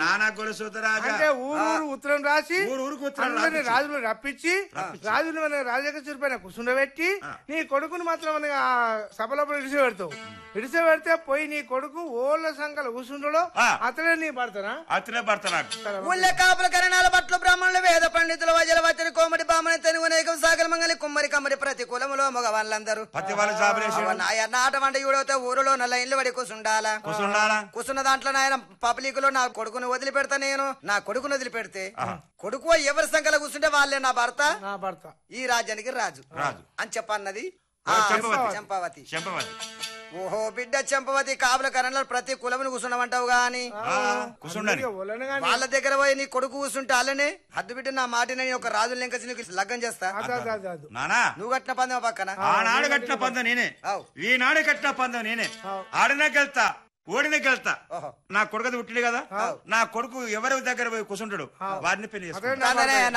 నానా గొలుసుత రాజా అంటే ఊరు ఊరు ఉత్తరం రాసి ఊరు ఊరుకు ఉత్తరం అందరిని రాపిచ్చి. రాజులు రప్పించి రాజులు మన రాజకీయ పైన కూర్చుండబెట్టి నీ కొడుకుని మాత్రం మన ఆ సభలో ఇడిసి పెడతావు ఇడిసి పెడితే పోయి నీ కొడుకు ఓళ్ళ సంఘాలు కూర్చుండడో ఆ. అతడే నీ భర్తనా అతనే భర్త నాకు ఊళ్ళ కాపుల కరణాల పట్ల బ్రాహ్మణులు వేద పండితులు వజల వచ్చని కోమటి బామని తెనుగునేకం సాగల మంగళి కుమ్మరి కమ్మరి ప్రతి కులములో మగవాళ్ళందరూ పత్తి వాళ్ళ జాబులేసి నాయ నాట వంట ఈడవుతే ఊరిలో నల్ల ఇండ్లు పడి కూసుండాలా కూర్చుండాలా కూసున్న దాంట్లో నాయన పబ్లిక్ లో నా కొడుకుని వదిలిపెడతా నేను నా కొడుకుని వదిలిపెడితే కొడుకు ఎవరి సంఖ్యలో కూర్చుంటే వాళ్ళే నా భర్త నా భర్త ఈ రాజ్యానికి రాజు రాజు. అని చెప్పన్నది ఆ, ఆ, చెంపవతి. చెంపావతి చెంపవతి ఓహో బిడ్డ చెంపవతి కాపుల కరణాలు ప్రతి కులముని కూర్చున్నామంటావు గాని ఆ, కూర్చుండని ఇక ఒళ్ళని గాని వాళ్ళ దగ్గర పోయి నీ కొడుకు కూర్చుంటే వాళ్ళనే హద్దు బిడ్డ నా మాట నేను ఒక రాజులు లెంకసి నీకు లగ్గం చేస్తా అదు, అదు, అదు, అదు. నానా నువ్వు కట్టిన పందెం పక్కన ఆనాడు కట్టిన పంద నేనే అవు. ఈనాడు కట్టిన పంద నేనే అవు. ఆడినా గెలుతా ఓడినా గెలుతా ఓహో. నా కొడుకు పుట్టింది కదా నా కొడుకు ఎవరి దగ్గర పోయి కూర్చుంటాడు వారిని పెళ్లి చేసుకుంటా అదే నా కాదనే, భర్త.